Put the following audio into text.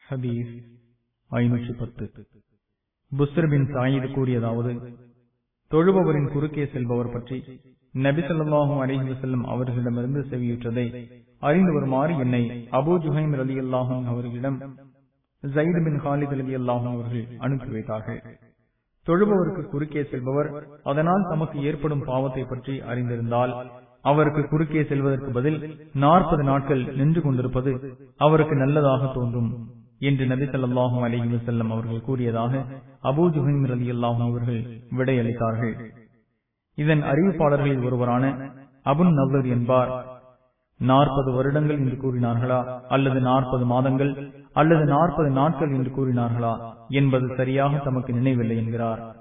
ஹதீஸ் ஐநூற்றி பத்து புஸ்ர் பின் சாயிது கூறியதாவது தொழுபவரின் குறுக்கே செல்பவர் பற்றி நபி சொல்லாஹும் அலிஹி செல்லும் அவர்களிடமிருந்து செவியுற்றதை அறிந்து வருமாறு என்னை அபு ஜுஹைம் ரலி அல்லாஹும் அவர்களிடம் ஜயித் பின் ஹாலித் அலி அல்லாஹும் அவர்கள் அனுப்பி வைத்தார்கள் தொழுபவருக்கு குறுக்கே செல்பவர் அதனால் தமக்கு ஏற்படும் பாவத்தை பற்றி அறிந்திருந்தால் அவருக்கு குறுக்கே செல்வதற்கு பதில் நாற்பது நாட்கள் நின்று கொண்டிருப்பது அவருக்கு நல்லதாக தோன்றும் என்று நபி சொல்லாஹும் அலஹி வசல்லம் அவர்கள் கூறியதாக அபூ ஜுஹைம் அலி அல்லாஹும் அவர்கள் விடையளித்தார்கள் இதன் அறிவிப்பாளர்களில் ஒருவரான அபுன் நவர் என்பார் நாற்பது வருடங்கள் என்று கூறினார்களா அல்லது நாற்பது மாதங்கள் அல்லது நாற்பது நாட்கள் என்று கூறினார்களா என்பது சரியாக தமக்கு நினைவில்லை என்கிறார்